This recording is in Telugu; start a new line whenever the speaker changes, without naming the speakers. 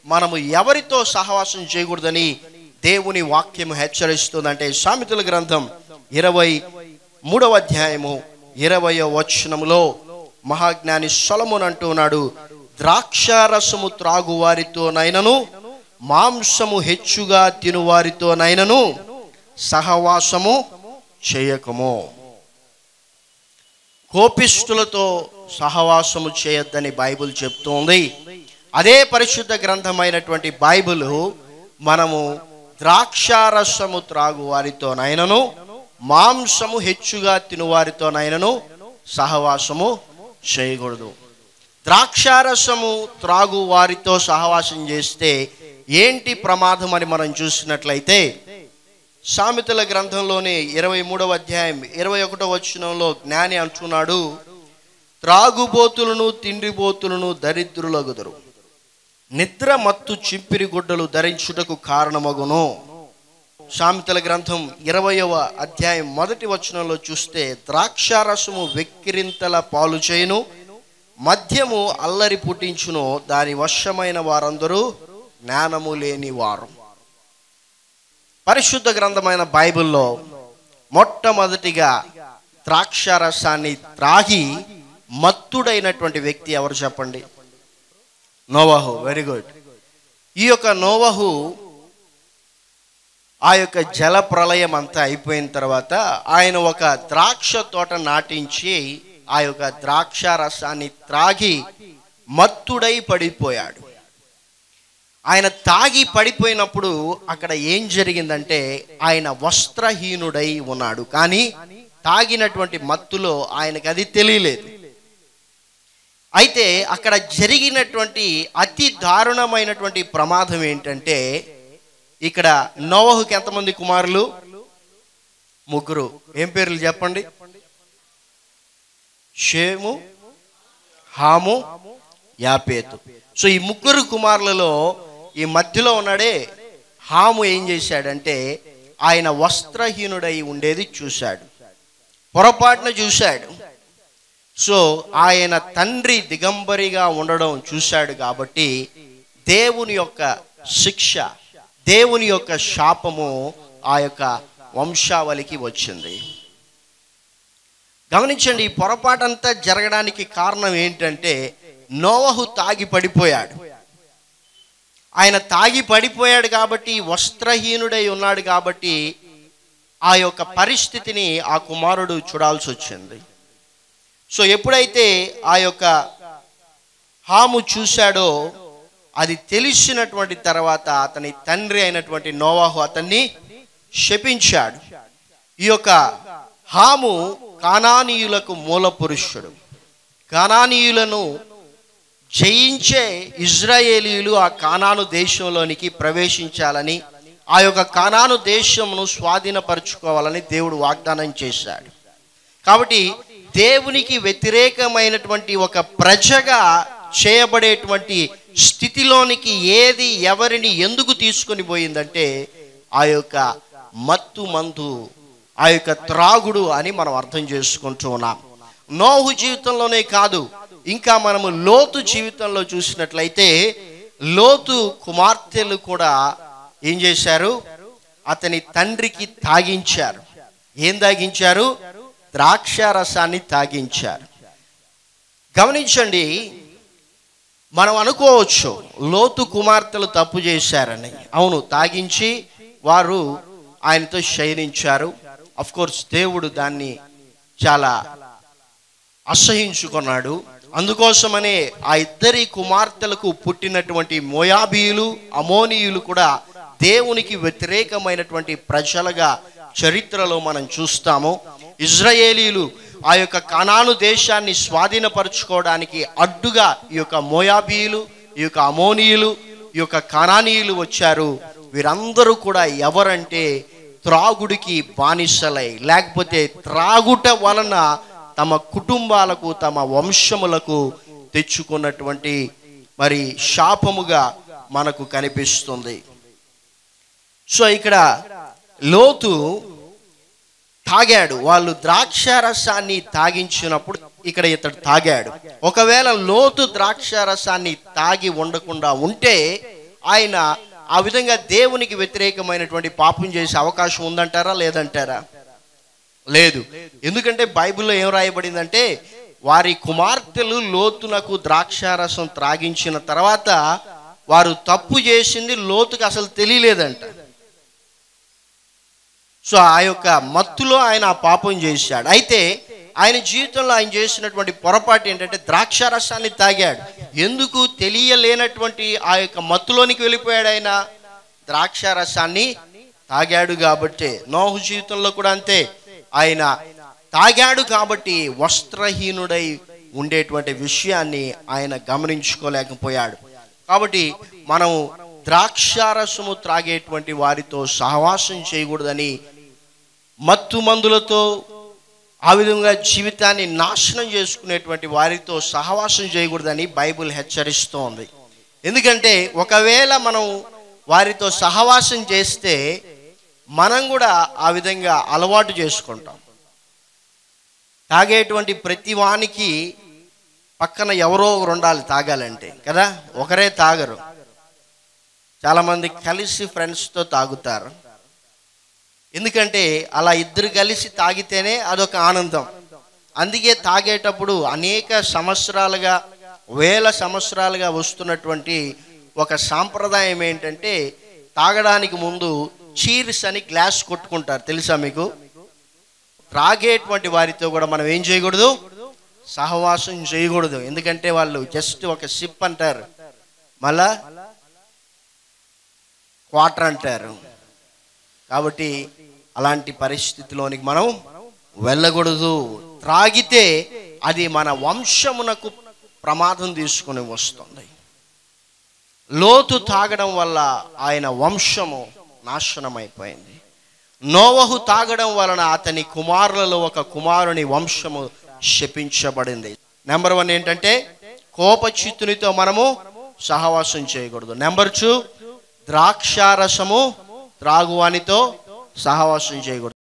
మనము ఎవరితో సహవాసం చేయకూడదని దేవుని వాక్యం హెచ్చరిస్తుందంటే సామెతల గ్రంథం ఇరవై మూడవ అధ్యాయము ఇరవయో వచనములో మహాజ్ఞాని సొలమున్ అంటున్నాడు ద్రాక్షారసము త్రాగు వారితోనైనను మాంసము హెచ్చుగా తినువారితోనైనను సహవాసము చేయకము కోపిష్ఠులతో సహవాసము చేయొద్దని బైబిల్ చెప్తోంది అదే పరిశుద్ధ గ్రంథమైనటువంటి బైబిల్ మనము ద్రాక్షారసము త్రాగు వారితోనైనను మాంసము హెచ్చుగా తినువారితోనైనను సహవాసము చేయకూడదు ద్రాక్షారసము త్రాగు వారితో సహవాసం చేస్తే ఏంటి ప్రమాదం అని మనం చూసినట్లయితే సామెతల గ్రంథంలోని ఇరవై మూడవ అధ్యాయం ఇరవై ఒకటో వచనంలో జ్ఞాని అంటున్నాడు త్రాగుబోతులను తిండిబోతులను దరిద్రులగుదరు నిద్ర మత్తు చింపిరి గుడ్డలు ధరించుటకు కారణమగును సామెతల గ్రంథం ఇరవయవ అధ్యాయం మొదటి వచనంలో చూస్తే ద్రాక్షారసము వెక్కిరింతల పాలు చేయును మద్యము అల్లరి పుట్టించును దాని వశమైన వారందరూ జ్ఞానము లేని వారు పరిశుద్ధ గ్రంథమైన బైబిల్లో మొట్టమొదటిగా ద్రాక్షారసాన్ని త్రాగి మత్తుడైనటువంటి వ్యక్తి ఎవరు చెప్పండి నోవహు వెరీ గుడ్ ఈ యొక్క నోవహు ఆ యొక్క జల ప్రళయం అంతా అయిపోయిన తర్వాత ఆయన ఒక ద్రాక్ష తోట నాటించి ఆ యొక్క ద్రాక్ష రసాన్ని త్రాగి మత్తుడై పడిపోయాడు ఆయన తాగి పడిపోయినప్పుడు అక్కడ ఏం జరిగిందంటే ఆయన వస్త్రహీనుడై ఉన్నాడు కానీ తాగినటువంటి మత్తులో ఆయనకు అది తెలియలేదు అయితే అక్కడ జరిగినటువంటి అతి దారుణమైనటువంటి ప్రమాదం ఏంటంటే ఇక్కడ నోవహుకి ఎంతమంది కుమారులు ముగ్గురు ఏం పేర్లు చెప్పండి షేము హాము యాపేతు సో ఈ ముగ్గురు కుమారులలో ఈ మధ్యలో ఉన్నాడే హాము ఏం చేశాడంటే ఆయన వస్త్రహీనుడై ఉండేది చూశాడు పొరపాటున చూశాడు సో ఆయన తండ్రి దిగంబరిగా ఉండడం చూశాడు కాబట్టి దేవుని యొక్క శిక్ష దేవుని యొక్క శాపము ఆ యొక్క వంశావళికి వచ్చింది గమనించండి ఈ పొరపాటంతా జరగడానికి కారణం ఏంటంటే నోవహు తాగి పడిపోయాడు ఆయన తాగి పడిపోయాడు కాబట్టి వస్త్రహీనుడై ఉన్నాడు కాబట్టి ఆ యొక్క పరిస్థితిని ఆ కుమారుడు చూడాల్సి వచ్చింది సో ఎప్పుడైతే ఆ యొక్క హాము చూశాడో అది తెలిసినటువంటి తర్వాత అతని తండ్రి అయినటువంటి నోవాహు అతన్ని శపించాడు ఈ యొక్క హాము కానానీయులకు మూల పురుషుడు కానానీయులను జయించే ఇజ్రాయేలీయులు ఆ కానాను దేశంలోనికి ప్రవేశించాలని ఆ యొక్క కానాను దేశమును స్వాధీనపరచుకోవాలని దేవుడు వాగ్దానం చేశాడు కాబట్టి దేవునికి వ్యతిరేకమైనటువంటి ఒక ప్రజగా చేయబడేటువంటి స్థితిలోనికి ఏది ఎవరిని ఎందుకు తీసుకొని పోయిందంటే ఆ యొక్క మత్తు మందు ఆ యొక్క త్రాగుడు అని మనం అర్థం చేసుకుంటూ ఉన్నాం నోహు జీవితంలోనే కాదు ఇంకా మనము లోతు జీవితంలో చూసినట్లయితే లోతు కుమార్తెలు కూడా ఏం చేశారు అతని తండ్రికి తాగించారు ఏం తాగించారు ద్రాక్ష రసాన్ని తాగించారు గమనించండి మనం అనుకోవచ్చు లోతు కుమార్తెలు తప్పు చేశారని అవును తాగించి వారు ఆయనతో శయనించారు అఫ్ కోర్స్ దేవుడు దాన్ని చాలా అసహించుకున్నాడు అందుకోసమనే ఆ ఇద్దరి కుమార్తెలకు పుట్టినటువంటి మోయాబీయులు అమోనీయులు కూడా దేవునికి వ్యతిరేకమైనటువంటి ప్రజలుగా చరిత్రలో మనం చూస్తాము ఇజ్రాయేలీలు ఆ యొక్క కనాను దేశాన్ని స్వాధీనపరచుకోవడానికి అడ్డుగా ఈ యొక్క మోయాబీయులు ఈ యొక్క అమోనీయులు ఈ యొక్క కనానీయులు వచ్చారు వీరందరూ కూడా ఎవరంటే త్రాగుడికి బానిసలై లేకపోతే త్రాగుట వలన తమ కుటుంబాలకు తమ వంశములకు తెచ్చుకున్నటువంటి మరి శాపముగా మనకు కనిపిస్తుంది సో ఇక్కడ లోతు తాగాడు వాళ్ళు ద్రాక్షారసాన్ని తాగించినప్పుడు ఇక్కడ ఇతడు తాగాడు ఒకవేళ లోతు ద్రాక్షారసాన్ని తాగి ఉండకుండా ఉంటే ఆయన ఆ విధంగా దేవునికి వ్యతిరేకమైనటువంటి పాపం చేసే అవకాశం ఉందంటారా లేదంటారా లేదు ఎందుకంటే బైబిల్లో ఏం రాయబడిందంటే వారి కుమార్తెలు లోతునకు ద్రాక్షారసం త్రాగించిన తర్వాత వారు తప్పు చేసింది లోతుకు అసలు తెలియలేదంట సో ఆ యొక్క మత్తులో ఆయన ఆ పాపం చేశాడు అయితే ఆయన జీవితంలో ఆయన చేసినటువంటి పొరపాటు ఏంటంటే ద్రాక్షారసాన్ని తాగాడు ఎందుకు తెలియలేనటువంటి ఆ యొక్క మత్తులోనికి వెళ్ళిపోయాడు ఆయన ద్రాక్షారసాన్ని తాగాడు కాబట్టి నోహు జీవితంలో కూడా అంతే ఆయన తాగాడు కాబట్టి వస్త్రహీనుడై ఉండేటువంటి విషయాన్ని ఆయన గమనించుకోలేకపోయాడు కాబట్టి మనం ద్రాక్షారసము త్రాగేటువంటి వారితో సహవాసం చేయకూడదని మత్తు మందులతో ఆ విధంగా జీవితాన్ని నాశనం చేసుకునేటువంటి వారితో సహవాసం చేయకూడదని బైబిల్ హెచ్చరిస్తోంది ఎందుకంటే ఒకవేళ మనం వారితో సహవాసం చేస్తే మనం కూడా ఆ విధంగా అలవాటు చేసుకుంటాం తాగేటువంటి ప్రతి వానికి పక్కన ఎవరో ఒకరు ఉండాలి తాగాలంటే కదా ఒకరే తాగరు చాలామంది కలిసి ఫ్రెండ్స్తో తాగుతారు ఎందుకంటే అలా ఇద్దరు కలిసి తాగితేనే అదొక ఆనందం అందుకే తాగేటప్పుడు అనేక సంవత్సరాలుగా వేల సంవత్సరాలుగా వస్తున్నటువంటి ఒక సాంప్రదాయం ఏంటంటే తాగడానికి ముందు చీర్స్ అని గ్లాస్ కొట్టుకుంటారు తెలుసా మీకు త్రాగేటువంటి వారితో కూడా మనం ఏం చేయకూడదు సహవాసం చేయకూడదు ఎందుకంటే వాళ్ళు జస్ట్ ఒక సిప్ అంటారు మళ్ళా క్వార్టర్ అంటారు కాబట్టి అలాంటి పరిస్థితిలోనికి మనం వెళ్ళకూడదు త్రాగితే అది మన వంశమునకు ప్రమాదం తీసుకొని వస్తుంది లోతు తాగడం వల్ల ఆయన వంశము నాశనమైపోయింది నోవహు తాగడం వలన అతని కుమారులలో ఒక కుమారుని వంశము శపించబడింది నెంబర్ వన్ ఏంటంటే కోపచిత్తునితో మనము సహవాసం చేయకూడదు నెంబర్ టూ ద్రాక్షారసము త్రాగువానితో సహవాసం చేయకూడదు